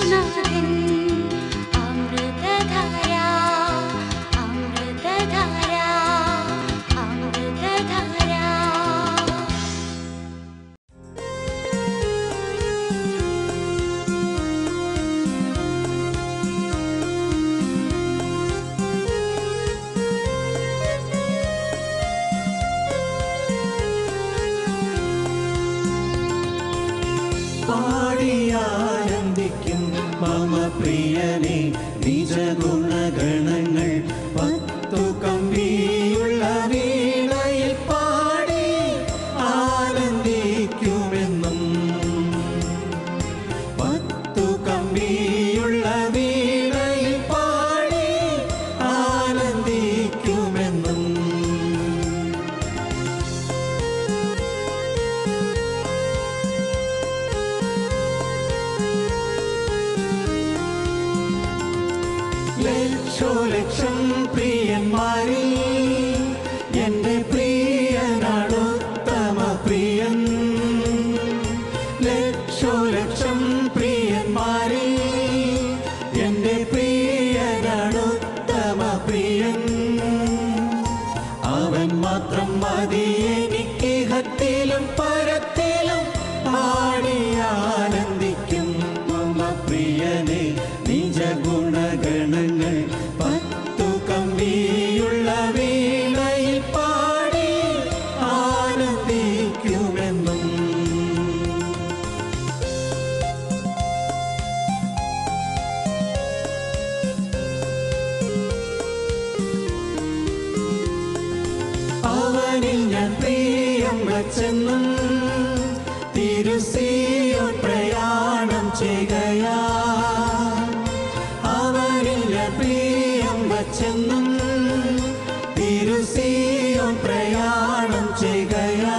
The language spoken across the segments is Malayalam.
യേശുനാഥൻ അമൃതധാര അമൃതധാര അമൃതധാര പാടിയാനന്ദിക്കും മമ പ്രിയനെ നിജഗുണഗണങ്ങൾ പത്തു കമ്പിയുള്ള വീണയിൽ പാടി ആനന്ദിക്കുമെന്നും പത്തു കമ്പിയുള്ള വീണയിൽ പാടി ആനന്ദിക്കുമെന്നും ലക്ഷോലക്ഷം പ്രിയന്മാരിൽ എന്റെ പ്രിയനാടുത്തമ പ്രിയൻ ലക്ഷോലക്ഷം പ്രിയന്മാരിൽ എന്റെ പ്രിയനാടുത്തമ പ്രിയൻ അവൻ മാത്രം മതി എനിക്ക് ഹത്തിലും പരത്തിലും പാടി ആനന്ദിക്കും മമ പ്രിയനെ നിജ ഗുണഗണങ്ങൾ പത്തു കമ്പിയുള്ള വീണയിൽ പാടി ആനന്ദിക്കുമെന്നും അവനിൽ ഞാൻ പ്രിയം വച്ചെന്നും തിരുസിയോ പ്രയാണം ചെയ്യുകയാ അവനിൽ ഞാൻ പ്രിയം വച്ചെന്നും തിരുസിയോ പ്രയാണം ചെയ്യുകയാ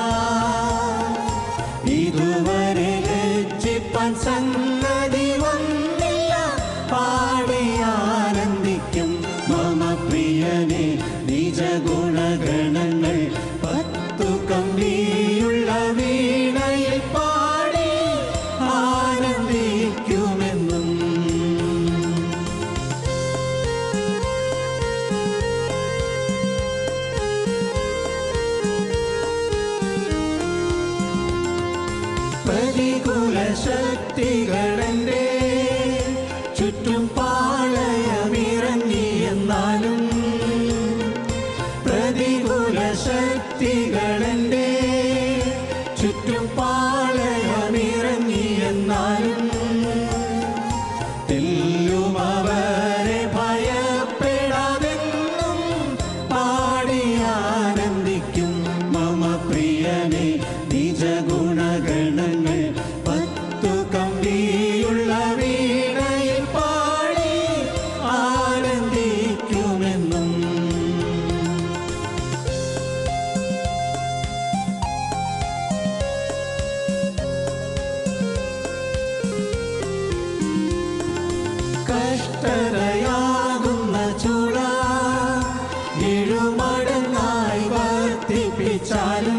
ഇതുവരെ ലജ്ജിപ്പാൻ സംഗതി വന്നില്ല പാടി ആനന്ദിക്കും മമ പ്രിയനെ നിജ ഗുണഗണങ്ങൾ പത്തു കമ്പിയുള്ള വീണയിൽ പാടി ആനന്ദിക്കുമെന്നും പ്രതികൂല ശക്തികളെന്റെ ചുറ്റും പാളയമിറങ്ങി എന്നാലും പ്രതികൂല ശക്തികളെന്റെ ചുറ്റും പാളയമിറങ്ങി എന്നാലും തെല്ലും അവരെ ഭയപ്പെടാതെന്നും പാടി ആനന്ദിക്കും മമ പ്രിയനെ നിജ ഗുണഗണങ്ങൾ പത്തു കമ്പിയുള്ള വീണയിൽ പാടി ആനന്ദിക്കുമെന്നും കഷ്ടതയാകുന്ന ചുള എഴുമടങ്ങായി വർദ്ധിപ്പിച്ചാലും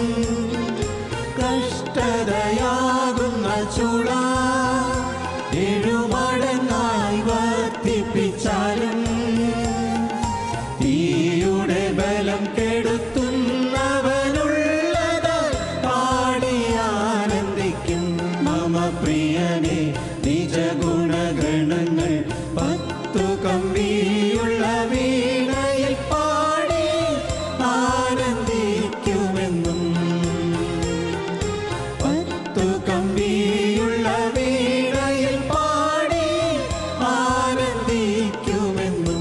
കഷ്ടതയാകുന്ന ചുള എഴുമടങ്ങായി വർദ്ധിപ്പിച്ചാലും തീയുടെ ബലം കെടുത്തുന്നവനുള്ളത് പാടി ആനന്ദിക്കും മമ പ്രിയനെ നിജ ഗുണഗണങ്ങൾ പത്തു കമ്പിയുള്ള വീണയിൽ പാടി ആനന്ദിക്കുമെന്നും പത്തു കമ്പിയുള്ള വീണയിൽ പാടി ആനന്ദിക്കുമെന്നും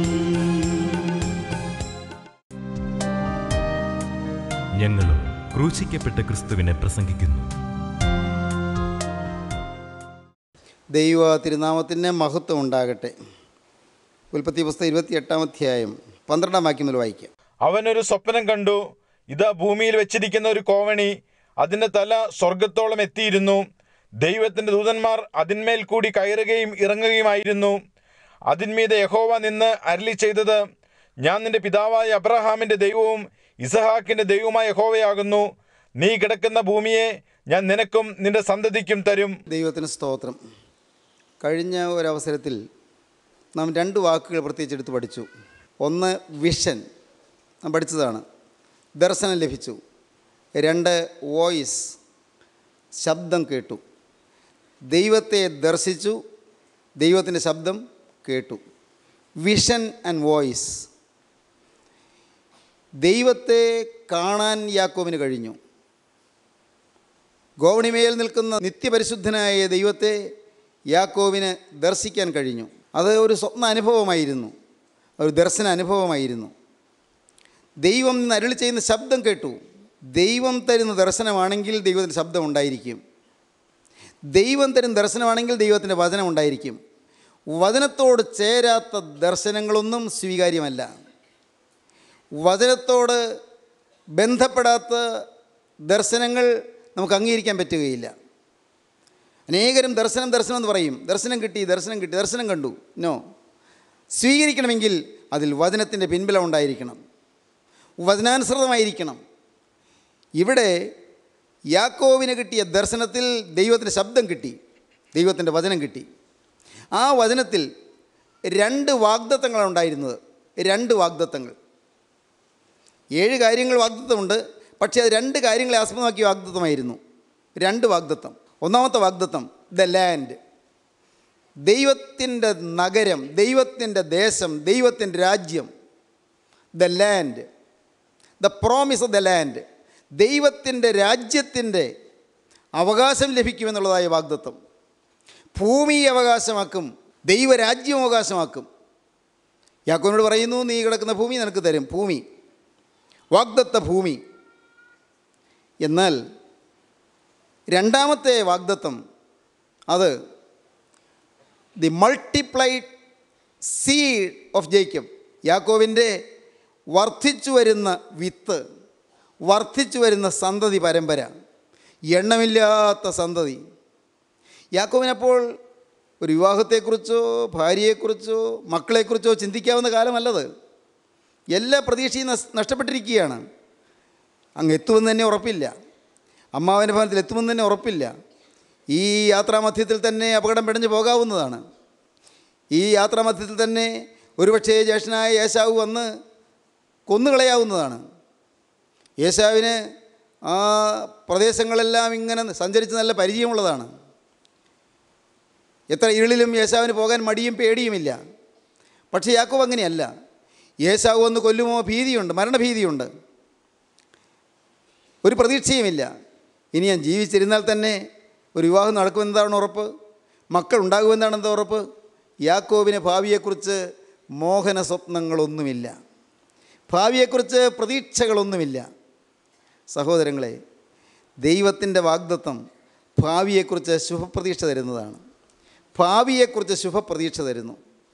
ഞങ്ങളും ക്രൂശിക്കപ്പെട്ട ക്രിസ്തുവിനെ പ്രസംഗിക്കുന്നു ദൈവ തിരുനാമത്തിന് മഹത്വം ഉണ്ടാകട്ടെ ഉൽപ്പത്തി പുസ്തകം ഇരുപത്തി എട്ടാം അധ്യായം പന്ത്രണ്ടാം വാക്യം മുതൽ വായിക്കാം അവനൊരു സ്വപ്നം കണ്ടു ഇതാ ഭൂമിയിൽ വെച്ചിരിക്കുന്ന ഒരു കോവണി അതിന്റെ തല സ്വർഗത്തോളം എത്തിയിരുന്നു ദൈവത്തിന്റെ ദൂതന്മാർ അതിന്മേൽ കൂടി കയറുകയും ഇറങ്ങുകയുമായിരുന്നു അതിന്മീതെ യഹോവ നിന്ന് അരളി ചെയ്തത് ഞാൻ നിന്റെ പിതാവായ അബ്രഹാമിന്റെ ദൈവവും ഇസഹാക്കിന്റെ ദൈവവുമായ യഹോവയാകുന്നു നീ കിടക്കുന്ന ഭൂമിയെ ഞാൻ നിനക്കും നിന്റെ സന്തതിക്കും തരും ദൈവത്തിന് സ്തോത്രം കഴിഞ്ഞ ഒരവസരത്തിൽ നാം രണ്ട് വാക്കുകൾ പ്രത്യേകിച്ച് എടുത്ത് പഠിച്ചു ഒന്ന് വിഷൻ നാം പഠിച്ചതാണ് ദർശനം ലഭിച്ചു രണ്ട് വോയിസ് ശബ്ദം കേട്ടു ദൈവത്തെ ദർശിച്ചു ദൈവത്തിൻ്റെ ശബ്ദം കേട്ടു വിഷൻ ആൻഡ് വോയിസ് ദൈവത്തെ കാണാൻ യാക്കോബിന് കഴിഞ്ഞു ഗോവണിമേൽ നിൽക്കുന്ന നിത്യപരിശുദ്ധനായ ദൈവത്തെ യാക്കോവിന് ദർശിക്കാൻ കഴിഞ്ഞു അത് ഒരു സ്വപ്ന അനുഭവമായിരുന്നു ഒരു ദർശന അനുഭവമായിരുന്നു ദൈവം നിന്ന് അരുളി ചെയ്യുന്ന ശബ്ദം കേട്ടു ദൈവം തരുന്ന ദർശനമാണെങ്കിൽ ദൈവത്തിൻ്റെ ശബ്ദം ഉണ്ടായിരിക്കും ദൈവം തരുന്ന ദർശനമാണെങ്കിൽ ദൈവത്തിൻ്റെ വചനം ഉണ്ടായിരിക്കും വചനത്തോട് ചേരാത്ത ദർശനങ്ങളൊന്നും സ്വീകാര്യമല്ല വചനത്തോട് ബന്ധപ്പെടാത്ത ദർശനങ്ങൾ നമുക്ക് അംഗീകരിക്കാൻ പറ്റുകയില്ല അനേകരും ദർശനം ദർശനം എന്ന് പറയും ദർശനം കിട്ടി ദർശനം കിട്ടി ദർശനം കണ്ടു നോ സ്വീകരിക്കണമെങ്കിൽ അതിൽ വചനത്തിൻ്റെ പിൻബലം ഉണ്ടായിരിക്കണം വചനാനുസൃതമായിരിക്കണം ഇവിടെ യാക്കോവിന് കിട്ടിയ ദർശനത്തിൽ ദൈവത്തിൻ്റെ ശബ്ദം കിട്ടി ദൈവത്തിൻ്റെ വചനം കിട്ടി ആ വചനത്തിൽ രണ്ട് വാഗ്ദത്തങ്ങളാണ് ഉണ്ടായിരുന്നത് രണ്ട് വാഗ്ദത്തങ്ങൾ ഏഴ് കാര്യങ്ങൾ വാഗ്ദത്തമുണ്ട് പക്ഷേ അത് രണ്ട് കാര്യങ്ങളെ ആസ്പദമാക്കിയ വാഗ്ദത്തമായിരുന്നു രണ്ട് വാഗ്ദത്തം ഒന്നാമത്തെ വാഗ്ദത്തം ദ ലാൻഡ് ദൈവത്തിൻ്റെ നഗരം ദൈവത്തിൻ്റെ ദേശം ദൈവത്തിൻ്റെ രാജ്യം the land the promise of the land ദൈവത്തിൻ്റെ രാജ്യത്തിൻ്റെ അവകാശം ലഭിക്കുമെന്നുള്ളതായ വാഗ്ദത്വം ഭൂമി അവകാശമാക്കും ദൈവരാജ്യം അവകാശമാക്കും യാക്കോനോട് പറയുന്നു നീ കിടക്കുന്ന ഭൂമി നിനക്ക് തരും ഭൂമി വാഗ്ദത്ത ഭൂമി എന്നാൽ രണ്ടാമത്തെ വാഗ്ദത്തം അത് the multiplied seed of Jacob യാക്കോവിൻ്റെ വർദ്ധിച്ചു വരുന്ന വിത്ത് വർദ്ധിച്ചു വരുന്ന സന്തതി പരമ്പര എണ്ണമില്ലാത്ത സന്തതി യാക്കോവിനപ്പോൾ ഒരു വിവാഹത്തെക്കുറിച്ചോ ഭാര്യയെക്കുറിച്ചോ മക്കളെക്കുറിച്ചോ ചിന്തിക്കാവുന്ന കാലമല്ലത് എല്ലാ പ്രതീക്ഷയും നസ് നഷ്ടപ്പെട്ടിരിക്കുകയാണ് അങ്ങ് എത്തുമെന്ന് തന്നെ ഉറപ്പില്ല അമ്മാവൻ്റെ ഭവനത്തിൽ എത്തുമെന്ന് തന്നെ ഉറപ്പില്ല ഈ യാത്രാമധ്യത്തിൽ തന്നെ അപകടം പിടഞ്ഞു പോകാവുന്നതാണ് ഈ യാത്രാമധ്യത്തിൽ തന്നെ ഒരുപക്ഷേ ജ്യേഷ്ഠനായ യേശാവ് വന്ന് കൊന്നുകളയാവുന്നതാണ് യേശാവിന് ആ പ്രദേശങ്ങളെല്ലാം ഇങ്ങനെ സഞ്ചരിച്ച് നല്ല പരിചയമുള്ളതാണ് എത്ര ഇരുളിലും യേശാവിന് പോകാൻ മടിയും പേടിയുമില്ല പക്ഷേ യാക്കോബ് അങ്ങനെയല്ല യേശാവ് വന്ന് കൊല്ലുമോ ഭീതിയുണ്ട് മരണഭീതിയുണ്ട് ഒരു പ്രതീക്ഷയുമില്ല ഇനി ഞാൻ ജീവിച്ചിരുന്നാൽ തന്നെ ഒരു വിവാഹം നടക്കുമെന്നതാണ് ഉറപ്പ് മക്കൾ ഉണ്ടാകുമെന്നാണ് എന്താ ഉറപ്പ് യാക്കോബിന് ഭാവിയെക്കുറിച്ച് മോഹന സ്വപ്നങ്ങളൊന്നുമില്ല ഭാവിയെക്കുറിച്ച് പ്രതീക്ഷകളൊന്നുമില്ല സഹോദരങ്ങളെ ദൈവത്തിൻ്റെ വാഗ്ദത്വം ഭാവിയെക്കുറിച്ച് ശുഭപ്രതീക്ഷ തരുന്നതാണ് ഭാവിയെക്കുറിച്ച് ശുഭപ്രതീക്ഷ തരുന്നു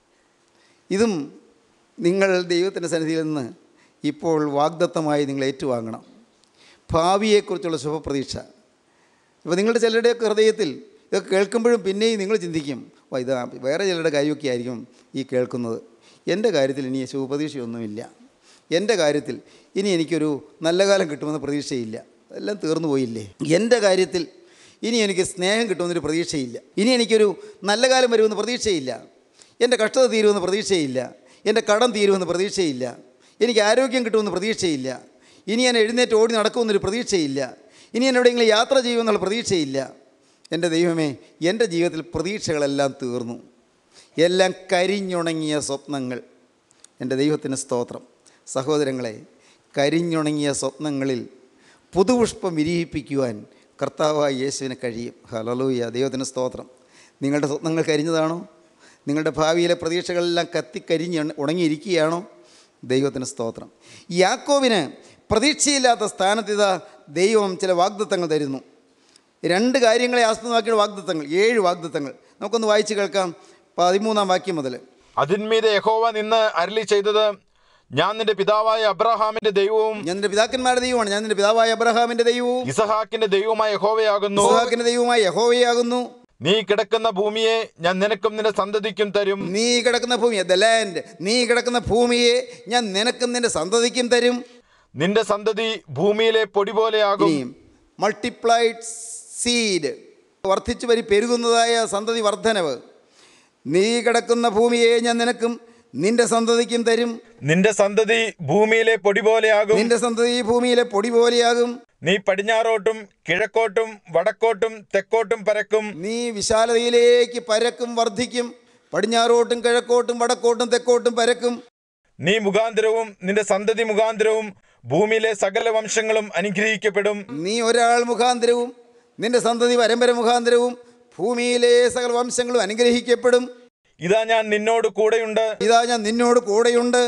ഇതും നിങ്ങൾ ദൈവത്തിൻ്റെ സന്നിധിയിൽ നിന്ന് ഇപ്പോൾ വാഗ്ദത്തമായി നിങ്ങൾ ഏറ്റുവാങ്ങണം ഭാവിയെക്കുറിച്ചുള്ള ശുഭപ്രതീക്ഷ ഇപ്പോൾ നിങ്ങളുടെ ചിലരുടെയൊക്കെ ഹൃദയത്തിൽ ഇതൊക്കെ കേൾക്കുമ്പോഴും പിന്നെയും നിങ്ങൾ ചിന്തിക്കും ഓ ഇത് വേറെ ചിലരുടെ കാര്യമൊക്കെ ആയിരിക്കും ഈ കേൾക്കുന്നത് എൻ്റെ കാര്യത്തിൽ ഇനി ശുഭപ്രതീക്ഷയൊന്നുമില്ല എൻ്റെ കാര്യത്തിൽ ഇനി എനിക്കൊരു നല്ല കാലം കിട്ടുമെന്ന് പ്രതീക്ഷയില്ല എല്ലാം തീർന്നു പോയില്ലേ എൻ്റെ കാര്യത്തിൽ ഇനി എനിക്ക് സ്നേഹം കിട്ടുമെന്നൊരു പ്രതീക്ഷയില്ല ഇനി എനിക്കൊരു നല്ല കാലം വരുമെന്ന് പ്രതീക്ഷയില്ല എൻ്റെ കഷ്ടത തീരുമെന്ന് പ്രതീക്ഷയില്ല എൻ്റെ കടം തീരുമെന്ന് പ്രതീക്ഷയില്ല എനിക്ക് ആരോഗ്യം കിട്ടുമെന്ന് പ്രതീക്ഷയില്ല ഇനി ഞാൻ എഴുന്നേറ്റ് ഓടി നടക്കുമെന്നൊരു പ്രതീക്ഷയില്ല ഇനി ഞാൻ എവിടെയെങ്കിലും യാത്ര ചെയ്യുമെന്നുള്ള പ്രതീക്ഷയില്ല എൻ്റെ ദൈവമേ എൻ്റെ ജീവിതത്തിൽ പ്രതീക്ഷകളെല്ലാം തീർന്നു എല്ലാം കരിഞ്ഞുണങ്ങിയ സ്വപ്നങ്ങൾ എൻ്റെ ദൈവത്തിന് സ്തോത്രം സഹോദരങ്ങളെ കരിഞ്ഞുണങ്ങിയ സ്വപ്നങ്ങളിൽ പുതുപുഷ്പം വിരിയിപ്പിക്കുവാൻ കർത്താവായ യേശുവിന് കഴിയും ഹലലൂയ ദൈവത്തിന് സ്തോത്രം നിങ്ങളുടെ സ്വപ്നങ്ങൾ കരിഞ്ഞതാണോ നിങ്ങളുടെ ഭാവിയിലെ പ്രതീക്ഷകളെല്ലാം കത്തിക്കരിഞ്ഞ് ഉണങ്ങിയിരിക്കുകയാണോ ദൈവത്തിന് സ്തോത്രം യാക്കോവിന് പ്രതീക്ഷയില്ലാത്ത സ്ഥാനത്ത് ഇതാ ദൈവം ചില വാഗ്ദത്തങ്ങൾ തരുന്നു രണ്ട് കാര്യങ്ങളെ ആസ്പദമാക്കിയ വാഗ്ദത്തങ്ങൾ ഏഴ് വാഗ്ദത്തങ്ങൾ നമുക്കൊന്ന് വായിച്ച് കേൾക്കാം പതിമൂന്നാം വാക്യം മുതൽ അതിന്മീതെ യഹോവ നിന്ന് അരളി ചെയ്തത് ഞാൻ നിന്റെ പിതാവായ അബ്രഹാമിന്റെ ദൈവവും ഞാൻ നിന്റെ പിതാക്കന്മാരുടെ ദൈവമാണ് ഞാൻ നിന്റെ പിതാവായ അബ്രഹാമിൻ്റെ ദൈവവും ഇസഹാക്കിന്റെ ദൈവമായ യഹോവയാകുന്നു ഇസ്ഹാക്കിന്റെ ദൈവമായ യഹോവയാകുന്നു നീ കിടക്കുന്ന ഭൂമിയെ ഞാൻ നിനക്കും നിന്റെ സന്തതിക്കും തരും നീ കിടക്കുന്ന ഭൂമി ദ ലാൻഡ് നീ കിടക്കുന്ന ഭൂമിയെ ഞാൻ നിനക്കും നിന്റെ സന്തതിക്കും തരും നിന്റെ സന്തതി ഭൂമിയിലെ പൊടി പോലെയാകും ഇനിയും മൾട്ടിപ്ലൈഡ് സീഡ് വർദ്ധിച്ചു വരി പെരുകുന്നതായ സന്തതി വർധനവ് നീ കിടക്കുന്ന ഭൂമിയെ ഞാൻ നിനക്കും നിന്റെ സന്തതിക്കും തരും നിന്റെ സന്തതി ഭൂമിയിലെ പൊടി പോലെയാകും നിന്റെ സന്തതി ഭൂമിയിലെ പൊടി പോലെയാകും നീ പടിഞ്ഞാറോട്ടും കിഴക്കോട്ടും വടക്കോട്ടും തെക്കോട്ടും പരക്കും നീ വിശാലതയിലേക്ക് പരക്കും വർദ്ധിക്കും പടിഞ്ഞാറോട്ടും കിഴക്കോട്ടും വടക്കോട്ടും തെക്കോട്ടും പരക്കും നീ മുഖാന്തരവും നിന്റെ സന്തതി മുഖാന്തരവും ഭൂമിയിലെ സകല വംശങ്ങളും അനുഗ്രഹിക്കപ്പെടും നീ ഒരാൾ മുഖാന്തരവും നിന്റെ സന്തതി പരമ്പര മുഖാന്തരവും ഭൂമിയിലെ സകല വംശങ്ങളും അനുഗ്രഹിക്കപ്പെടും ഇതാ ഞാൻ നിന്നോട് കൂടെയുണ്ട് ഇതാ ഞാൻ നിന്നോട് കൂടെയുണ്ട്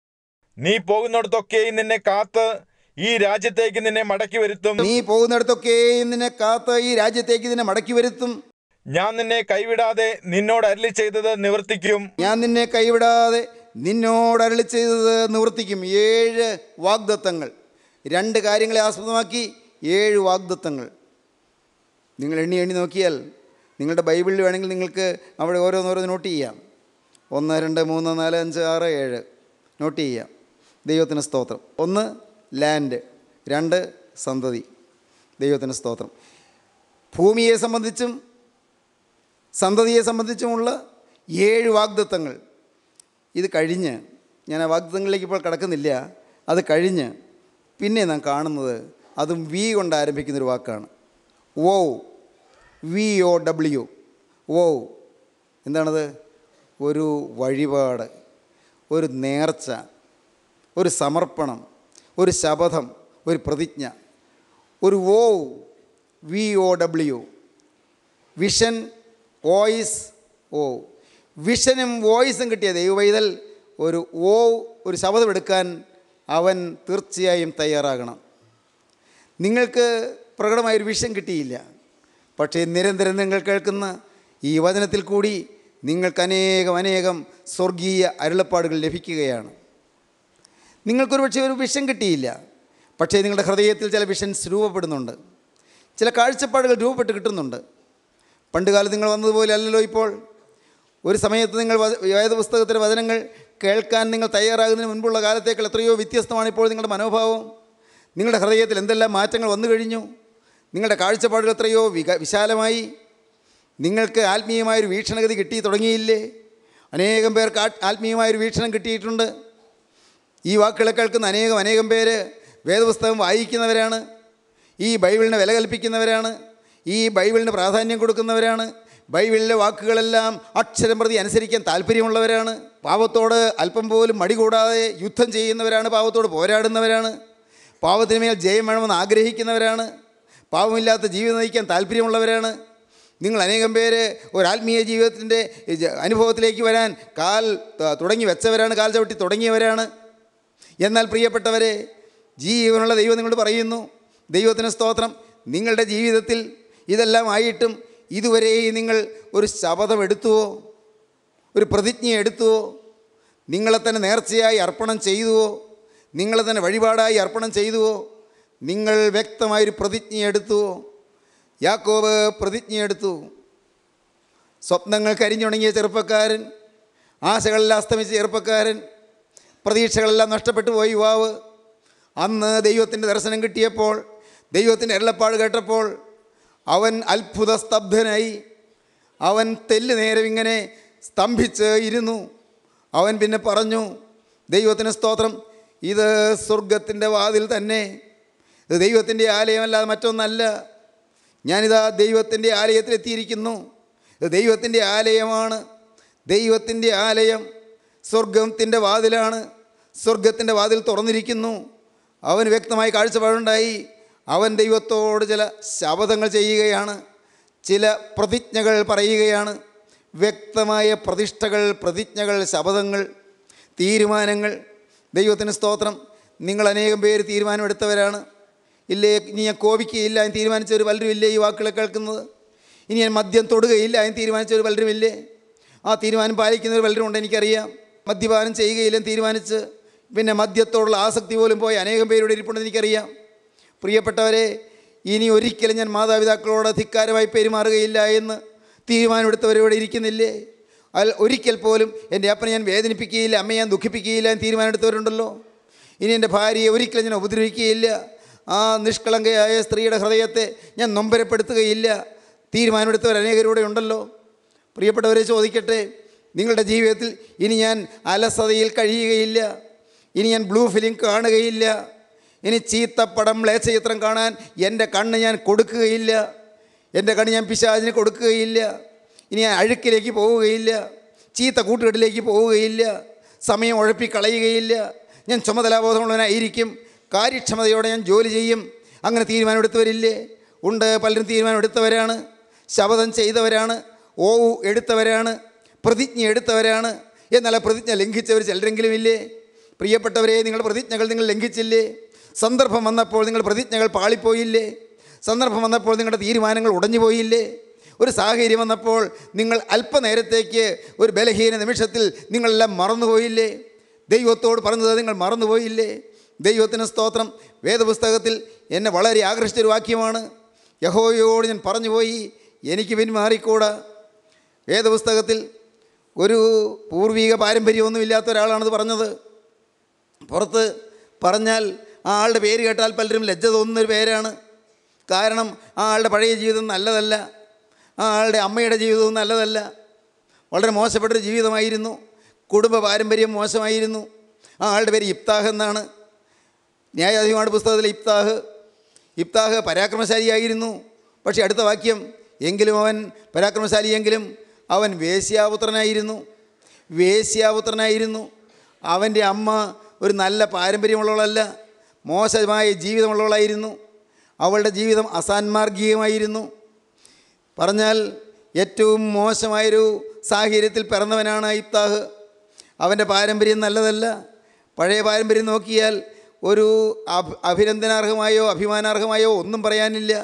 നീ പോകുന്നിടത്തൊക്കെയും നിന്നെ കാത്ത് ഈ രാജ്യത്തേക്ക് നിന്നെ മടക്കി വരുത്തും നീ പോകുന്നിടത്തൊക്കെയും നിന്നെ കാത്ത് ഈ രാജ്യത്തേക്ക് നിന്നെ മടക്കി വരുത്തും ഞാൻ നിന്നെ കൈവിടാതെ നിന്നോട് അരളി ചെയ്തത് നിവർത്തിക്കും ഞാൻ നിന്നെ കൈവിടാതെ നിന്നോട് അരളി ചെയ്തത് നിവർത്തിക്കും ഏഴ് വാഗ്ദത്തങ്ങൾ രണ്ട് കാര്യങ്ങളെ ആസ്പദമാക്കി ഏഴ് വാഗ്ദത്തങ്ങൾ നിങ്ങൾ എണ്ണി എണ്ണി നോക്കിയാൽ നിങ്ങളുടെ ബൈബിളിൽ വേണമെങ്കിൽ നിങ്ങൾക്ക് അവിടെ ഓരോന്നോരോന്ന് നോട്ട് ചെയ്യാം ഒന്ന് രണ്ട് മൂന്ന് നാല് അഞ്ച് ആറ് ഏഴ് നോട്ട് ചെയ്യാം ദൈവത്തിന് സ്തോത്രം ഒന്ന് ലാൻഡ് രണ്ട് സന്തതി ദൈവത്തിന് സ്തോത്രം ഭൂമിയെ സംബന്ധിച്ചും സന്തതിയെ സംബന്ധിച്ചുമുള്ള ഏഴ് വാഗ്ദത്തങ്ങൾ ഇത് കഴിഞ്ഞ് ഞാൻ ആ വാഗ്ദത്തങ്ങളിലേക്ക് ഇപ്പോൾ കിടക്കുന്നില്ല അത് കഴിഞ്ഞ് പിന്നെ നാം കാണുന്നത് അതും വി കൊണ്ട് ആരംഭിക്കുന്നൊരു വാക്കാണ് വോ വി ഒ ഡബ്ല്യു വോ എന്താണത് ഒരു വഴിപാട് ഒരു നേർച്ച ഒരു സമർപ്പണം ഒരു ശപഥം ഒരു പ്രതിജ്ഞ ഒരു vow V O W vision voice ഓ വിഷനും വോയിസും കിട്ടിയ ദൈവവൈതൽ ഒരു ഓ ഒരു ശബ്ദമെടുക്കാൻ അവൻ തീർച്ചയായും തയ്യാറാകണം നിങ്ങൾക്ക് പ്രകടമായൊരു വിഷൻ കിട്ടിയില്ല പക്ഷേ നിരന്തരം നിങ്ങൾ കേൾക്കുന്ന ഈ വചനത്തിൽ കൂടി നിങ്ങൾക്ക് അനേകം അനേകം സ്വർഗീയ അരുളപ്പാടുകൾ ലഭിക്കുകയാണ് നിങ്ങൾക്കൊരു പക്ഷേ ഒരു വിഷൻ കിട്ടിയില്ല പക്ഷേ നിങ്ങളുടെ ഹൃദയത്തിൽ ചില വിഷൻസ് രൂപപ്പെടുന്നുണ്ട് ചില കാഴ്ചപ്പാടുകൾ രൂപപ്പെട്ട് കിട്ടുന്നുണ്ട് പണ്ടുകാലത്ത് നിങ്ങൾ വന്നതുപോലെ അല്ലല്ലോ ഇപ്പോൾ ഒരു സമയത്ത് നിങ്ങൾ വ- വേദപുസ്തകത്തിലെ വചനങ്ങൾ കേൾക്കാൻ നിങ്ങൾ തയ്യാറാകുന്നതിന് മുൻപുള്ള കാലത്തേക്കാൾ എത്രയോ വ്യത്യസ്തമാണ് ഇപ്പോൾ നിങ്ങളുടെ മനോഭാവം നിങ്ങളുടെ ഹൃദയത്തിൽ എന്തെല്ലാം മാറ്റങ്ങൾ വന്നു കഴിഞ്ഞു നിങ്ങളുടെ കാഴ്ചപ്പാടുകൾ എത്രയോ വിക വിശാലമായി നിങ്ങൾക്ക് ആത്മീയമായൊരു വീക്ഷണഗതി കിട്ടി തുടങ്ങിയില്ലേ അനേകം പേർക്ക് ആ- ആത്മീയമായൊരു വീക്ഷണം കിട്ടിയിട്ടുണ്ട് ഈ വാക്കുകളെ കേൾക്കുന്ന അനേകം അനേകം പേര് വേദപുസ്തകം വായിക്കുന്നവരാണ് ഈ ബൈബിളിന് വില കൽപ്പിക്കുന്നവരാണ് ഈ ബൈബിളിന് പ്രാധാന്യം കൊടുക്കുന്നവരാണ് ബൈബിളിലെ വാക്കുകളെല്ലാം അക്ഷരം പ്രതി അനുസരിക്കാൻ താല്പര്യമുള്ളവരാണ് പാവത്തോട് അല്പം പോലും മടി കൂടാതെ യുദ്ധം ചെയ്യുന്നവരാണ് പാവത്തോട് പോരാടുന്നവരാണ് പാവത്തിന് മേൽ ജയം വേണമെന്ന് ആഗ്രഹിക്കുന്നവരാണ് പാവമില്ലാത്ത ജീവിതം നയിക്കാൻ താല്പര്യമുള്ളവരാണ് നിങ്ങൾ അനേകം പേര് ഒരു ആത്മീയ ജീവിതത്തിൻ്റെ ജ- അനുഭവത്തിലേക്ക് വരാൻ കാൽ ത- തുടങ്ങി വെച്ചവരാണ് കാൽ ചവിട്ടി തുടങ്ങിയവരാണ് എന്നാൽ പ്രിയപ്പെട്ടവരെ ജീവനുള്ള ദൈവം നിങ്ങളോട് പറയുന്നു ദൈവത്തിന് സ്തോത്രം നിങ്ങളുടെ ജീവിതത്തിൽ ഇതെല്ലാം ആയിട്ടും ഇതുവരെയും നിങ്ങൾ ഒരു ശപഥം എടുത്തുവോ ഒരു പ്രതിജ്ഞ എടുത്തുവോ നിങ്ങളെ തന്നെ നേർച്ചയായി അർപ്പണം ചെയ്തുവോ നിങ്ങളെ തന്നെ വഴിപാടായി അർപ്പണം ചെയ്തുവോ നിങ്ങൾ വ്യക്തമായൊരു പ്രതിജ്ഞ എടുത്തുവോ യാക്കോബ് പ്രതിജ്ഞ എടുത്തു സ്വപ്നങ്ങൾ കരിഞ്ഞുണങ്ങിയ ചെറുപ്പക്കാരൻ ആശകളെല്ലാം അസ്തമിച്ച ചെറുപ്പക്കാരൻ പ്രതീക്ഷകളെല്ലാം നഷ്ടപ്പെട്ടു പോയി യുവാവ് അന്ന് ദൈവത്തിൻ്റെ ദർശനം കിട്ടിയപ്പോൾ ദൈവത്തിൻ്റെ എള്ളപ്പാട് കേട്ടപ്പോൾ അവൻ അത്ഭുത സ്തബ്ധനായി അവൻ തെല്ല് നേരം ഇങ്ങനെ സ്തംഭിച്ച് ഇരുന്നു അവൻ പിന്നെ പറഞ്ഞു ദൈവത്തിന് സ്തോത്രം ഇത് സ്വർഗത്തിൻ്റെ വാതിൽ തന്നെ ഇത് ദൈവത്തിൻ്റെ ആലയമല്ലാതെ മറ്റൊന്നല്ല ഞാനിതാ ദൈവത്തിൻ്റെ ആലയത്തിലെത്തിയിരിക്കുന്നു ഇത് ദൈവത്തിൻ്റെ ആലയമാണ് ദൈവത്തിൻ്റെ ആലയം സ്വർഗത്തിൻ്റെ വാതിലാണ് സ്വർഗത്തിൻ്റെ വാതിൽ തുറന്നിരിക്കുന്നു അവന് വ്യക്തമായി കാഴ്ചപ്പാടുണ്ടായി അവൻ ദൈവത്തോട് ചില ശപഥങ്ങൾ ചെയ്യുകയാണ് ചില പ്രതിജ്ഞകൾ പറയുകയാണ് വ്യക്തമായ പ്രതിഷ്ഠകൾ പ്രതിജ്ഞകൾ ശപഥങ്ങൾ തീരുമാനങ്ങൾ ദൈവത്തിന് സ്തോത്രം നിങ്ങൾ അനേകം പേര് തീരുമാനമെടുത്തവരാണ് ഇല്ലേ ഇനി ഞാൻ കോപിക്കുകയില്ല എന്ന് തീരുമാനിച്ചവർ പലരും ഇല്ലേ ഈ വാക്കുകളെ കേൾക്കുന്നത് ഇനി ഞാൻ മദ്യം തൊടുകയില്ല എന്ന് തീരുമാനിച്ചവർ പലരും ഇല്ലേ ആ തീരുമാനം പാലിക്കുന്നവർ പലരും ഉണ്ട് എനിക്കറിയാം മദ്യപാനം ചെയ്യുകയില്ലെന്ന് തീരുമാനിച്ച് പിന്നെ മദ്യത്തോടുള്ള ആസക്തി പോലും പോയി അനേകം പേരുടെ ഇരിപ്പുണ്ടെന്ന് എനിക്കറിയാം പ്രിയപ്പെട്ടവരെ ഇനി ഒരിക്കലും ഞാൻ മാതാപിതാക്കളോട് ധിക്കാരമായി പെരുമാറുകയില്ല എന്ന് തീരുമാനമെടുത്തവരിവിടെ ഇരിക്കുന്നില്ലേ അതിൽ ഒരിക്കൽ പോലും എൻ്റെ അപ്പനെ ഞാൻ വേദനിപ്പിക്കുകയില്ല അമ്മയെ ഞാൻ ദുഃഖിപ്പിക്കുകയില്ല എന്ന് തീരുമാനമെടുത്തവരുണ്ടല്ലോ ഇനി എൻ്റെ ഭാര്യയെ ഒരിക്കലും ഞാൻ ഉപദ്രവിക്കുകയില്ല ആ നിഷ്കളങ്കയായ സ്ത്രീയുടെ ഹൃദയത്തെ ഞാൻ നൊമ്പരപ്പെടുത്തുകയില്ല തീരുമാനമെടുത്തവർ അനേകരൂടെ ഉണ്ടല്ലോ പ്രിയപ്പെട്ടവരെ ചോദിക്കട്ടെ നിങ്ങളുടെ ജീവിതത്തിൽ ഇനി ഞാൻ അലസതയിൽ കഴിയുകയില്ല ഇനി ഞാൻ ബ്ലൂ ഫിലിം കാണുകയില്ല ഇനി ചീത്തപ്പടം മ്ലേച്ഛചിത്രം കാണാൻ എൻ്റെ കണ്ണ് ഞാൻ കൊടുക്കുകയില്ല എൻ്റെ കണ്ണ് ഞാൻ പിശാചിന് കൊടുക്കുകയില്ല ഇനി ഞാൻ അഴുക്കിലേക്ക് പോവുകയില്ല ചീത്ത കൂട്ടുകെട്ടിലേക്ക് പോവുകയില്ല സമയം ഉഴപ്പിക്കളയുകയില്ല ഞാൻ ചുമതലാബോധമുള്ളവനായിരിക്കും കാര്യക്ഷമതയോടെ ഞാൻ ജോലി ചെയ്യും അങ്ങനെ തീരുമാനമെടുത്തവരില്ലേ ഉണ്ട് പലരും തീരുമാനമെടുത്തവരാണ് ശപഥം ചെയ്തവരാണ് ഓവു എടുത്തവരാണ് പ്രതിജ്ഞ എടുത്തവരാണ് എന്നാൽ ആ പ്രതിജ്ഞ ലംഘിച്ചവർ ചിലരെങ്കിലും ഇല്ലേ പ്രിയപ്പെട്ടവരെ നിങ്ങളുടെ പ്രതിജ്ഞകൾ നിങ്ങൾ ലംഘിച്ചില്ലേ സന്ദർഭം വന്നപ്പോൾ നിങ്ങൾ പ്രതിജ്ഞകൾ പാളിപ്പോയില്ലേ സന്ദർഭം വന്നപ്പോൾ നിങ്ങളുടെ തീരുമാനങ്ങൾ ഉടഞ്ഞു പോയില്ലേ ഒരു സാഹചര്യം വന്നപ്പോൾ നിങ്ങൾ അല്പനേരത്തേക്ക് ഒരു ബലഹീന നിമിഷത്തിൽ നിങ്ങളെല്ലാം മറന്നുപോയില്ലേ ദൈവത്തോട് പറഞ്ഞത് നിങ്ങൾ മറന്നുപോയില്ലേ ദൈവത്തിന് സ്തോത്രം വേദപുസ്തകത്തിൽ എന്നെ വളരെ ആകർഷിച്ചൊരു വാക്യമാണ് യഹോയോട് ഞാൻ പറഞ്ഞുപോയി എനിക്ക് പിന്മാറിക്കൂടാ വേദപുസ്തകത്തിൽ ഒരു പൂർവീക പാരമ്പര്യമൊന്നുമില്ലാത്ത ഒരാളാണത് പറഞ്ഞത് പുറത്ത് പറഞ്ഞാൽ ആ ആളുടെ പേര് കേട്ടാൽ പലരും ലജ്ജ തോന്നുന്നൊരു പേരാണ് കാരണം ആ ആളുടെ പഴയ ജീവിതം നല്ലതല്ല ആ ആളുടെ അമ്മയുടെ ജീവിതവും നല്ലതല്ല വളരെ മോശപ്പെട്ടൊരു ജീവിതമായിരുന്നു കുടുംബ പാരമ്പര്യം മോശമായിരുന്നു ആ ആളുടെ പേര് ഇബ്താഹ് എന്നാണ് ന്യായാധിപമാണ് പുസ്തകത്തിലെ ഇബ്താഹ് ഇബ്താഹ് പരാക്രമശാലിയായിരുന്നു പക്ഷേ അടുത്ത വാക്യം എങ്കിലും അവൻ പരാക്രമശാലിയെങ്കിലും അവൻ വേശ്യാപുത്രനായിരുന്നു വേശ്യാപുത്രനായിരുന്നു അവൻ്റെ അമ്മ ഒരു നല്ല പാരമ്പര്യമുള്ളവളല്ല മോശമായ ജീവിതമുള്ളവളായിരുന്നു അവളുടെ ജീവിതം അസാൻമാർഗീയമായിരുന്നു പറഞ്ഞാൽ ഏറ്റവും മോശമായൊരു സാഹചര്യത്തിൽ പിറന്നവനാണ് ഇബ്താഹ് അവൻ്റെ പാരമ്പര്യം നല്ലതല്ല പഴയ പാരമ്പര്യം നോക്കിയാൽ ഒരു അഭി അഭിനന്ദനാർഹമായോ അഭിമാനാർഹമായോ ഒന്നും പറയാനില്ല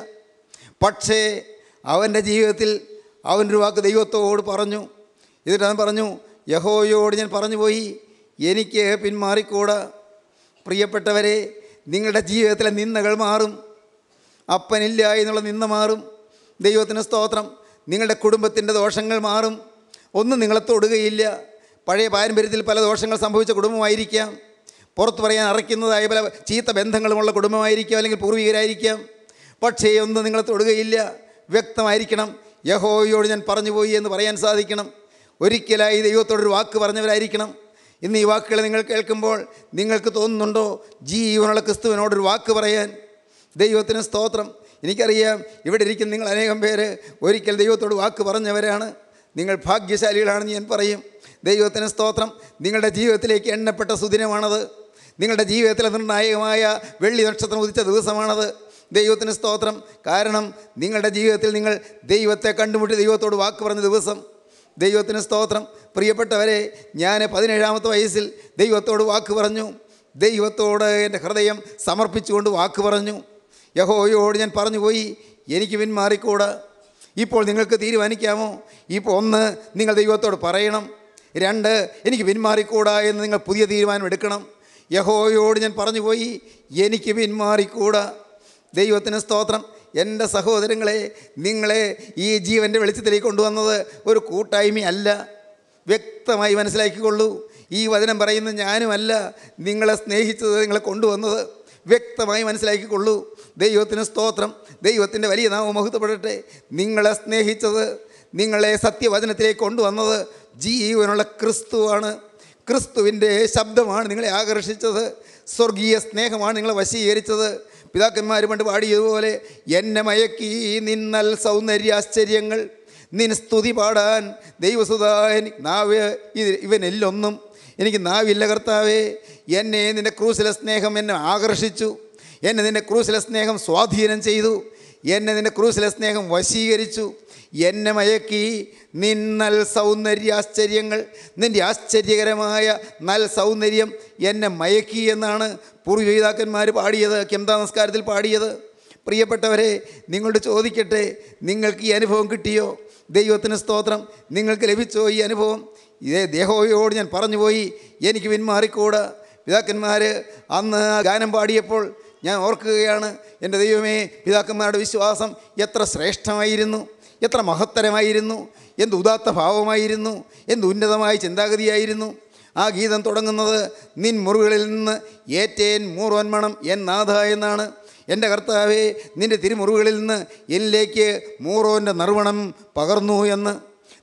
പക്ഷേ അവൻ്റെ ജീവിതത്തിൽ അവനൊരു വാക്ക് ദൈവത്തോട് പറഞ്ഞു എന്നിട്ട് അവൻ പറഞ്ഞു യഹോയോട് ഞാൻ പറഞ്ഞു പോയി എനിക്ക് പിന്മാറിക്കൂടാ പ്രിയപ്പെട്ടവരെ നിങ്ങളുടെ ജീവിതത്തിലെ നിന്ദകൾ മാറും അപ്പനില്ല എന്നുള്ള നിന്ന മാറും ദൈവത്തിന് സ്തോത്രം നിങ്ങളുടെ കുടുംബത്തിൻ്റെ ദോഷങ്ങൾ മാറും ഒന്നും നിങ്ങളെ തൊടുകയില്ല പഴയ പാരമ്പര്യത്തിൽ പല ദോഷങ്ങൾ സംഭവിച്ച കുടുംബമായിരിക്കാം പുറത്ത് പറയാൻ അറയ്ക്കുന്നതായ പല ചീത്ത ബന്ധങ്ങളുമുള്ള കുടുംബമായിരിക്കാം അല്ലെങ്കിൽ പൂർവികരായിരിക്കാം പക്ഷേ ഒന്നും നിങ്ങളെ തൊടുകയില്ല വ്യക്തമായിരിക്കണം യഹോയോട് ഞാൻ പറഞ്ഞു പോയി എന്ന് പറയാൻ സാധിക്കണം ഒരിക്കലായി ദൈവത്തോടൊരു വാക്ക് പറഞ്ഞവരായിരിക്കണം ഇന്ന് ഈ വാക്കുകൾ നിങ്ങൾ കേൾക്കുമ്പോൾ നിങ്ങൾക്ക് തോന്നുന്നുണ്ടോ ജീവനുള്ള ക്രിസ്തുവിനോടൊരു വാക്ക് പറയാൻ ദൈവത്തിന് സ്തോത്രം എനിക്കറിയാം ഇവിടെ ഇരിക്കുന്ന നിങ്ങൾ അനേകം പേര് ഒരിക്കൽ ദൈവത്തോട് വാക്ക് പറഞ്ഞവരാണ് നിങ്ങൾ ഭാഗ്യശാലികളാണെന്ന് ഞാൻ പറയും ദൈവത്തിന് സ്തോത്രം നിങ്ങളുടെ ജീവിതത്തിലേക്ക് എണ്ണപ്പെട്ട സുദിനമാണത് നിങ്ങളുടെ ജീവിതത്തിലെ നിർണായകമായ വെള്ളി നക്ഷത്രം ഉദിച്ച ദിവസമാണത് ദൈവത്തിന് സ്തോത്രം കാരണം നിങ്ങളുടെ ജീവിതത്തിൽ നിങ്ങൾ ദൈവത്തെ കണ്ടുമുട്ടി ദൈവത്തോട് വാക്ക് പറഞ്ഞ ദിവസം ദൈവത്തിന് സ്തോത്രം പ്രിയപ്പെട്ടവരെ ഞാൻ പതിനേഴാമത്തെ വയസ്സിൽ ദൈവത്തോട് വാക്ക് പറഞ്ഞു ദൈവത്തോട് എൻ്റെ ഹൃദയം സമർപ്പിച്ചുകൊണ്ട് വാക്ക് പറഞ്ഞു യഹോയോട് ഞാൻ പറഞ്ഞു പോയി എനിക്ക് പിന്മാറിക്കൂടാ ഇപ്പോൾ നിങ്ങൾക്ക് തീരുമാനിക്കാമോ ഇപ്പോൾ ഒന്ന് നിങ്ങൾ ദൈവത്തോട് പറയണം രണ്ട് എനിക്ക് പിന്മാറിക്കൂടാ എന്ന് നിങ്ങൾ പുതിയ തീരുമാനം എടുക്കണം യഹോയോട് ഞാൻ പറഞ്ഞു പോയി എനിക്ക് പിന്മാറിക്കൂടാ ദൈവത്തിന് സ്തോത്രം എൻ്റെ സഹോദരങ്ങളെ നിങ്ങളെ ഈ ജീവൻ്റെ വെളിച്ചത്തിലേക്ക് കൊണ്ടുവന്നത് ഒരു കൂട്ടായ്മയല്ല വ്യക്തമായി മനസ്സിലാക്കിക്കൊള്ളൂ ഈ വചനം പറയുന്ന ഞാനുമല്ല നിങ്ങളെ സ്നേഹിച്ചത് നിങ്ങളെ കൊണ്ടുവന്നത് വ്യക്തമായി മനസ്സിലാക്കിക്കൊള്ളൂ ദൈവത്തിന് സ്തോത്രം ദൈവത്തിൻ്റെ വലിയ നാമം മഹത്വപ്പെടട്ടെ നിങ്ങളെ സ്നേഹിച്ചത് നിങ്ങളെ സത്യവചനത്തിലേക്ക് കൊണ്ടുവന്നത് ജീവനുള്ള ക്രിസ്തുവാണ് ക്രിസ്തുവിൻ്റെ ശബ്ദമാണ് നിങ്ങളെ ആകർഷിച്ചത് സ്വർഗീയ സ്നേഹമാണ് നിങ്ങളെ വശീകരിച്ചത് പിതാക്കന്മാർ പണ്ട് പാടിയതുപോലെ എന്നെ മയക്കി നിന്നൽ സൗന്ദര്യാശ്ചര്യങ്ങൾ നിൻ സ്തുതി പാടാൻ ദൈവസുതാൻ നാവ് ഇത് ഇവനെല്ലൊന്നും എനിക്ക് നാവില്ല കർത്താവേ എന്നെ നിൻ്റെ ക്രൂസിലെ സ്നേഹം എന്നെ ആകർഷിച്ചു എന്നെ നിൻ്റെ ക്രൂസിലെ സ്നേഹം സ്വാധീനം ചെയ്തു എന്നെ നിൻ്റെ ക്രൂസിലെ സ്നേഹം വശീകരിച്ചു എന്നെ മയക്കി നിന്നൽ സൗന്ദര്യാശ്ചര്യങ്ങൾ നിൻ്റെ ആശ്ചര്യകരമായ നൽ സൗന്ദര്യം എന്നെ മയക്കി എന്നാണ് പൂർവ്വപിതാക്കന്മാർ പാടിയത് കെന്താ നമസ്കാരത്തിൽ പാടിയത് പ്രിയപ്പെട്ടവരെ നിങ്ങളോട് ചോദിക്കട്ടെ നിങ്ങൾക്ക് ഈ അനുഭവം കിട്ടിയോ ദൈവത്തിന് സ്തോത്രം നിങ്ങൾക്ക് ലഭിച്ചോ ഈ അനുഭവം ഇതേ ദേഹോയോട് ഞാൻ പറഞ്ഞു പോയി എനിക്ക് പിന്മാറിക്കൂടാ പിതാക്കന്മാർ അന്ന് ആ ഗാനം പാടിയപ്പോൾ ഞാൻ ഓർക്കുകയാണ് എൻ്റെ ദൈവമേ പിതാക്കന്മാരുടെ വിശ്വാസം എത്ര ശ്രേഷ്ഠമായിരുന്നു എത്ര മഹത്തരമായിരുന്നു എന്ത് ഉദാത്ത ഭാവമായിരുന്നു എന്ത് ഉന്നതമായ ചിന്താഗതിയായിരുന്നു ആ ഗീതം തുടങ്ങുന്നത് നിൻ മുറികളിൽ നിന്ന് ഏറ്റേൻ മൂറോന്മണം എൻ നാഥ എന്നാണ് എൻ്റെ കർത്താവേ നിൻ്റെ തിരുമുറിവുകളിൽ നിന്ന് എന്നിലേക്ക് മൂറോൻ്റെ നറുവണം പകർന്നു എന്ന്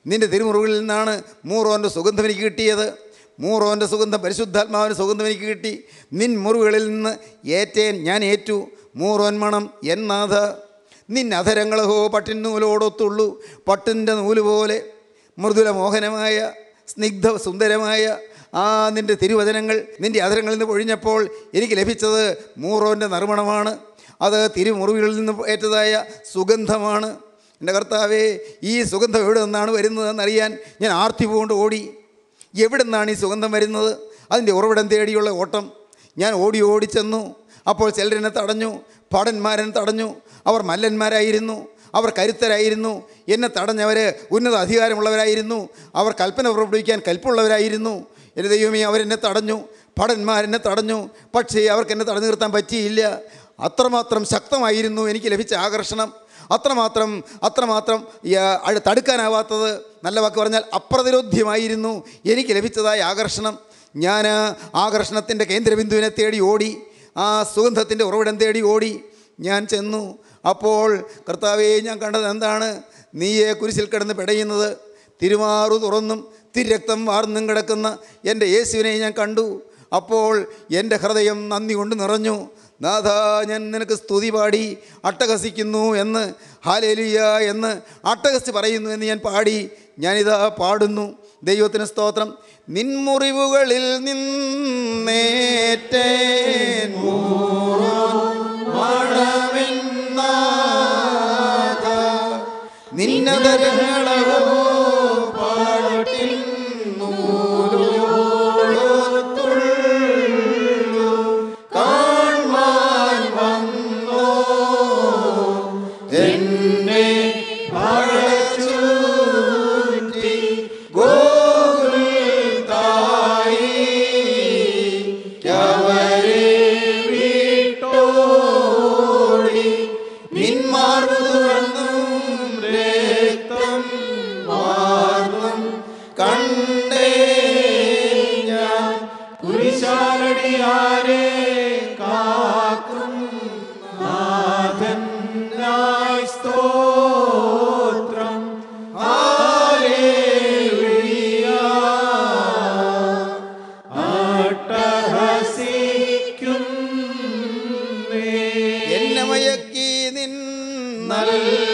നിൻ്റെ തിരുമുറികളിൽ നിന്നാണ് മൂറോൻ്റെ സുഗന്ധം എനിക്ക് കിട്ടിയത് മൂറോൻ്റെ സുഗന്ധം പരിശുദ്ധാത്മാവിന് സുഗന്ധം എനിക്ക് കിട്ടി നിൻ മുറിവുകളിൽ നിന്ന് ഏറ്റേൻ ഞാൻ ഏറ്റു മൂറോൻ മണം എന്നാഥ നിൻ അധരങ്ങളഹോ പട്ടിൻ നൂലോടൊത്തുള്ളൂ പട്ടിൻ്റെ നൂല് പോലെ മൃദുല മോഹനമായ സ്നിഗ്ധ സുന്ദരമായ ആ നിൻ്റെ തിരുവചനങ്ങൾ നിൻ്റെ അധരങ്ങളിൽ നിന്ന് പൊഴിഞ്ഞപ്പോൾ എനിക്ക് ലഭിച്ചത് മൂറോൻ്റെ നറുമണമാണ് അത് തിരുമുറിവുകളിൽ നിന്ന് ഏറ്റതായ സുഗന്ധമാണ് എൻ്റെ കർത്താവേ ഈ സുഗന്ധം എവിടെ നിന്നാണ് വരുന്നതെന്നറിയാൻ ഞാൻ ആർത്തി കൊണ്ട് ഓടി എവിടെ നിന്നാണ് ഈ സുഗന്ധം വരുന്നത് അതിൻ്റെ ഉറവിടം തേടിയുള്ള ഓട്ടം ഞാൻ ഓടി ഓടി ചെന്നു അപ്പോൾ ചിലരെന്നെ തടഞ്ഞു ഭടന്മാരെന്നെ തടഞ്ഞു അവർ മല്ലന്മാരായിരുന്നു അവർ കരുത്തരായിരുന്നു എന്നെ തടഞ്ഞവർ ഉന്നത അധികാരമുള്ളവരായിരുന്നു അവർ കൽപ്പന പുറപ്പെടുവിക്കാൻ കൽപ്പുള്ളവരായിരുന്നു എൻ്റെ ദൈവമേ അവരെന്നെ തടഞ്ഞു ഭടന്മാരെന്നെ തടഞ്ഞു പക്ഷേ അവർക്ക് എന്നെ തടഞ്ഞു നിർത്താൻ പറ്റിയില്ല അത്രമാത്രം ശക്തമായിരുന്നു എനിക്ക് ലഭിച്ച ആകർഷണം അത്രമാത്രം അത്രമാത്രം യ, അഴ- തടുക്കാനാവാത്തത് നല്ല വാക്ക് പറഞ്ഞാൽ അപ്രതിരോധ്യമായിരുന്നു എനിക്ക് ലഭിച്ചതായ ആകർഷണം ഞാൻ ആകർഷണത്തിൻ്റെ കേന്ദ്രബിന്ദുവിനെ തേടി ഓടി ആ സുഗന്ധത്തിൻ്റെ ഉറവിടം തേടി ഓടി ഞാൻ ചെന്നു അപ്പോൾ കർത്താവേ ഞാൻ കണ്ടത് എന്താണ് നീയെ കുരിശിൽ കിടന്ന് പിടയുന്നത് തിരുമാറു തുറന്നും തിരക്തം വാർന്നും കിടക്കുന്ന എൻ്റെ യേശുവിനെ ഞാൻ കണ്ടു അപ്പോൾ എൻ്റെ ഹൃദയം നന്ദി കൊണ്ട് നിറഞ്ഞു നാഥ ഞാൻ നിനക്ക് സ്തുതി പാടി അട്ടഹസിക്കുന്നു എന്ന് ഹാലേലിയ എന്ന് അട്ടഹസിച്ച് പറയുന്നു എന്ന് ഞാൻ പാടി ഞാനിതാ പാടുന്നു ദൈവത്തിന് സ്തോത്രം നിൻമുറിവുകളിൽ നിന്നേറ്റേൻ നിന്നതരങ്ങളോ പാട്ടിൻ കണ്ടേ ഞാൻ കുരിശാലടിയാരെ കാക്കും നാഥനായി സ്തോത്രം ഹല്ലേലൂയ അട്ടഹസിക്കുന്നേ എന്നെ മയക്കി നിൻ നൽ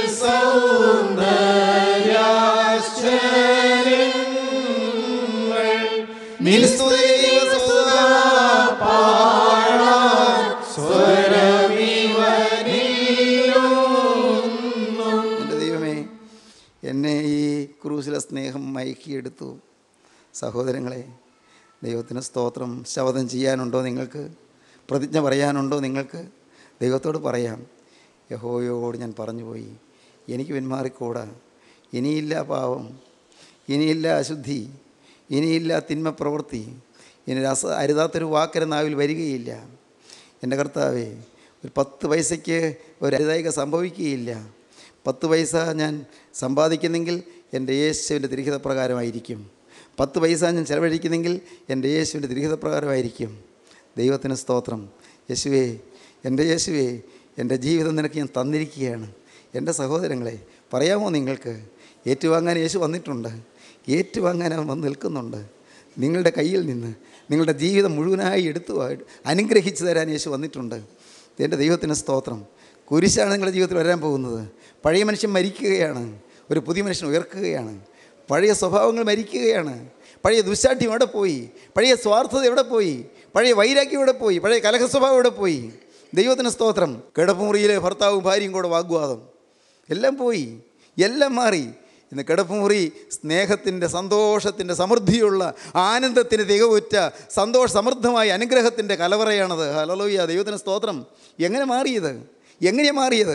സൗന്ദര്യാശ്ചര്യങ്ങൾ നിൻ സ്തുതി ദൈവസുത എൻ്റെ ദൈവമേ എന്നെ ഈ ക്രൂസിലെ സ്നേഹം മയക്കിയെടുത്തു സഹോദരങ്ങളെ ദൈവത്തിന് സ്തോത്രം ശപഥം ചെയ്യാനുണ്ടോ നിങ്ങൾക്ക് പ്രതിജ്ഞ പറയാനുണ്ടോ നിങ്ങൾക്ക് ദൈവത്തോട് പറയാം യഹോയോട് ഞാൻ പറഞ്ഞുപോയി എനിക്ക് പിന്മാറിക്കൂടാ ഇനിയില്ല പാവം ഇനിയില്ല അശുദ്ധി ഇനിയില്ല തിന്മ പ്രവൃത്തി ഇനി അസ അരുതാത്തൊരു വാക്കര നാവിൽ വരികയില്ല എൻ്റെ കർത്താവേ ഒരു പത്ത് പൈസയ്ക്ക് ഒരു അരുതായിക സംഭവിക്കുകയില്ല പത്ത് പൈസ ഞാൻ സമ്പാദിക്കുന്നെങ്കിൽ എൻ്റെ യേശുവിൻ്റെ തിരിഹിത പ്രകാരമായിരിക്കും പത്ത് പൈസ ഞാൻ ചെലവഴിക്കുന്നെങ്കിൽ എൻ്റെ യേശുവിൻ്റെ തിരിഹിത പ്രകാരമായിരിക്കും ദൈവത്തിന് സ്തോത്രം യേശുവേ എൻ്റെ യേശുവേ എൻ്റെ ജീവിതം നിനക്ക് ഞാൻ തന്നിരിക്കുകയാണ് എൻ്റെ സഹോദരങ്ങളെ പറയാമോ നിങ്ങൾക്ക് ഏറ്റുവാങ്ങാൻ യേശു വന്നിട്ടുണ്ട് ഏറ്റുവാങ്ങാൻ അവൻ വന്ന് നിൽക്കുന്നുണ്ട് നിങ്ങളുടെ കയ്യിൽ നിന്ന് നിങ്ങളുടെ ജീവിതം മുഴുവനായി എടുത്തു ആയിട്ട് അനുഗ്രഹിച്ചു തരാൻ യേശു വന്നിട്ടുണ്ട് എൻ്റെ ദൈവത്തിന് സ്തോത്രം കുരിശാണ് നിങ്ങളുടെ ജീവിതത്തിൽ വരാൻ പോകുന്നത് പഴയ മനുഷ്യൻ മരിക്കുകയാണ് ഒരു പുതിയ മനുഷ്യൻ ഉയർക്കുകയാണ് പഴയ സ്വഭാവങ്ങൾ മരിക്കുകയാണ് പഴയ ദുശാഠ്യം എവിടെ പോയി പഴയ സ്വാർത്ഥത എവിടെ പോയി പഴയ വൈരാഗ്യം എവിടെ പോയി പഴയ കലഹ സ്വഭാവം എവിടെ പോയി ദൈവത്തിന് സ്തോത്രം കിടപ്പുമുറിയിലെ ഭർത്താവും ഭാര്യയും കൂടെ വാഗ്വാദം എല്ലാം പോയി എല്ലാം മാറി ഇന്ന് കിടപ്പുമുറി സ്നേഹത്തിൻ്റെ സന്തോഷത്തിൻ്റെ സമൃദ്ധിയുള്ള ആനന്ദത്തിന് തികവുറ്റ സന്തോഷ സമൃദ്ധമായ അനുഗ്രഹത്തിൻ്റെ കലവറയാണത് ഹലോയ്യ ദൈവത്തിന് സ്തോത്രം എങ്ങനെ മാറിയത് എങ്ങനെയാണ് മാറിയത്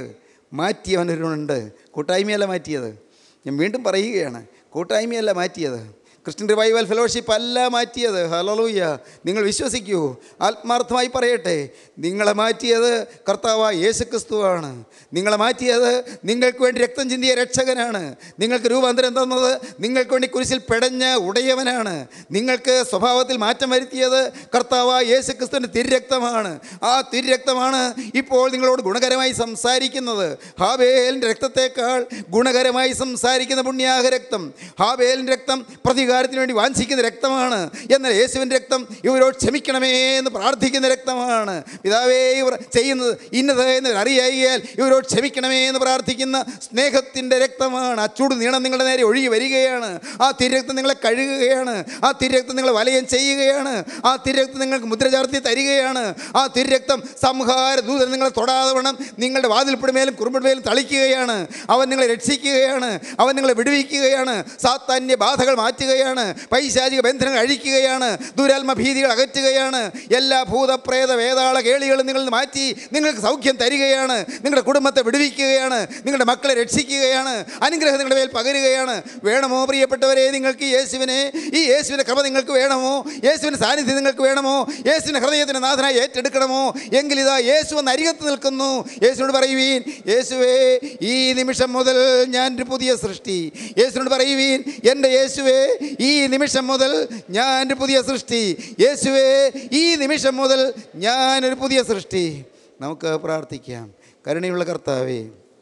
മാറ്റിയവനൊരുണ്ട് കൂട്ടായ്മയല്ല മാറ്റിയത് ഞാൻ വീണ്ടും പറയുകയാണ് കൂട്ടായ്മയല്ല മാറ്റിയത് ക്രിസ്ത്യൻ റിവൈവൽ ഫെലോഷിപ്പ് അല്ല മാറ്റിയത് ഹലലൂയ്യ നിങ്ങൾ വിശ്വസിക്കൂ ആത്മാർത്ഥമായി പറയട്ടെ നിങ്ങളെ മാറ്റിയത് കർത്താവായ യേശു ക്രിസ്തുവാണ് നിങ്ങളെ മാറ്റിയത് നിങ്ങൾക്ക് വേണ്ടി രക്തം ചിന്തിയ രക്ഷകനാണ് നിങ്ങൾക്ക് രൂപാന്തരം തന്നത് നിങ്ങൾക്ക് വേണ്ടി കുരിശിൽ പെടഞ്ഞ ഉടയവനാണ് നിങ്ങൾക്ക് സ്വഭാവത്തിൽ മാറ്റം വരുത്തിയത് കർത്താവായ യേശു ക്രിസ്തുവിൻ്റെ തിരുരക്തമാണ് ആ തിരുരക്തമാണ് ഇപ്പോൾ നിങ്ങളോട് ഗുണകരമായി സംസാരിക്കുന്നത് ഹാബേലിൻ്റെ രക്തത്തേക്കാൾ ഗുണകരമായി സംസാരിക്കുന്ന പുണ്യാഹ രക്തം ഹാബേലിൻ്റെ രക്തം പ്രതികാരത്തിന് വേണ്ടി വാഞ്ചിക്കുന്ന രക്തമാണ് എന്നാൽ യേശുവിൻ്റെ രക്തം ഇവരോട് ക്ഷമിക്കണമേ എന്ന് പ്രാർത്ഥിക്കുന്ന രക്തമാണ് പിതാവേ ഇവർ ചെയ്യുന്നത് ഇന്നത് എന്ന് അറിയായികയാൽ ഇവരോട് ക്ഷമിക്കണമേ എന്ന് പ്രാർത്ഥിക്കുന്ന സ്നേഹത്തിൻ്റെ രക്തമാണ് ആ ചൂട് നീളം നിങ്ങളുടെ നേരെ ഒഴുകി വരികയാണ് ആ തിരക്തം നിങ്ങളെ കഴുകുകയാണ് ആ തിരക്തം നിങ്ങളെ വലയം ചെയ്യുകയാണ് ആ തിരക്തം നിങ്ങൾക്ക് മുദ്ര ചാർത്തി തരികയാണ് ആ തിരക്തം സംഹാര ദൂതൻ നിങ്ങളെ തൊടാതെ വണ്ണം നിങ്ങളുടെ വാതിൽപ്പിടുമേലും കുറുമ്പിടുമേലും തളിക്കുകയാണ് അവൻ നിങ്ങളെ രക്ഷിക്കുകയാണ് അവൻ നിങ്ങളെ വിടുവിക്കുകയാണ് സാത്താന്യ ബാധകൾ മാറ്റുകയാണ് പൈശാചിക ബന്ധനങ്ങൾ അഴിക്കുകയാണ് ദുരാത്മ ഭീതികൾ അകറ്റുകയാണ് എല്ലാ ഭൂതപ്രേത വേതാള കേളികളും നിങ്ങൾ മാറ്റി നിങ്ങൾക്ക് സൗഖ്യം തരികയാണ് നിങ്ങളുടെ കുടുംബത്തെ വിടുവിക്കുകയാണ് നിങ്ങളുടെ മക്കളെ രക്ഷിക്കുകയാണ് അനുഗ്രഹം നിങ്ങളുടെ മേൽ പകരുകയാണ് വേണമോ പ്രിയപ്പെട്ടവരെ നിങ്ങൾക്ക് യേശുവിനെ ഈ യേശുവിൻ്റെ കൃപ നിങ്ങൾക്ക് വേണമോ യേശുവിൻ്റെ സാന്നിധ്യം നിങ്ങൾക്ക് വേണമോ യേശുവിൻ്റെ ഹൃദയത്തിൻ്റെ നാഥനായി ഏറ്റെടുക്കണമോ എങ്കിൽ ഇതാ യേശു ഒന്ന് അരികത്ത് നിൽക്കുന്നു യേശുവിനോട് പറയുവീൻ യേശുവേ ഈ നിമിഷം മുതൽ ഞാൻ ഒരു പുതിയ സൃഷ്ടി യേശുവിനോട് പറയുവീൻ എൻ്റെ യേശുവേ ഈ നിമിഷം മുതൽ ഞാൻ ഒരു പുതിയ സൃഷ്ടി യേശുവേ ഈ നിമിഷം മുതൽ ഞാനൊരു പുതിയ സൃഷ്ടി നമുക്ക് പ്രാർത്ഥിക്കാം കരുണയുള്ള കർത്താവേ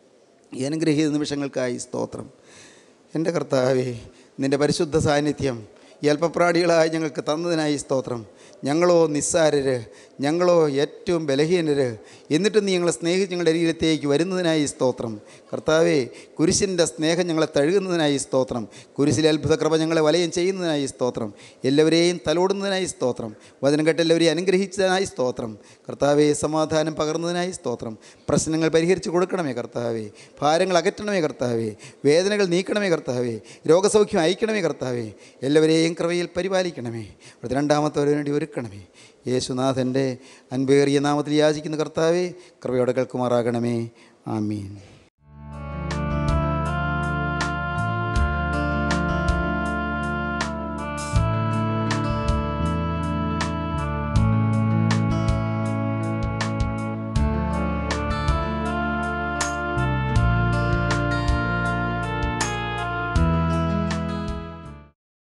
ഈ അനുഗ്രഹീത നിമിഷങ്ങൾക്കായി സ്തോത്രം എൻ്റെ കർത്താവേ നിൻ്റെ പരിശുദ്ധ സാന്നിധ്യം ഈ അല്പപ്രാണികളായി ഞങ്ങൾക്ക് തന്നതിനായി സ്തോത്രം ഞങ്ങളോ നിസ്സാരര് ഞങ്ങളോ ഏറ്റവും ബലഹീനര് എന്നിട്ടും നീ ഞങ്ങളെ സ്നേഹിച്ച് ഞങ്ങളുടെ ശരീരത്തേക്ക് വരുന്നതിനായി സ്തോത്രം കർത്താവേ കുരിശിൻ്റെ സ്നേഹം ഞങ്ങളെ തഴുകുന്നതിനായി സ്തോത്രം കുരിശിലെ അത്ഭുത കൃപ ഞങ്ങളെ വലയം ചെയ്യുന്നതിനായി സ്തോത്രം എല്ലാവരെയും തലോടുന്നതിനായി സ്തോത്രം വചനം കേട്ട് എല്ലാവരെയും അനുഗ്രഹിച്ചതിനായി സ്തോത്രം കർത്താവെ സമാധാനം പകർന്നതിനായി സ്തോത്രം പ്രശ്നങ്ങൾ പരിഹരിച്ച് കൊടുക്കണമേ കർത്താവേ ഭാരങ്ങൾ അകറ്റണമേ കർത്താവേ വേദനകൾ നീക്കണമേ കർത്താവേ രോഗസൗഖ്യം അയക്കണമേ കർത്താവേ എല്ലാവരെയും കൃപയിൽ പരിപാലിക്കണമേ അവിടുത്തെ രണ്ടാമത്തവരെ വേണ്ടി ഒരുക്കണമേ യേശുനാഥൻ്റെ അൻപേറിയ നാമത്തിൽ യാചിക്കുന്ന കർത്താവേ കൃപയോടെ കേൾക്കുമാറാകണമേ ആമീൻ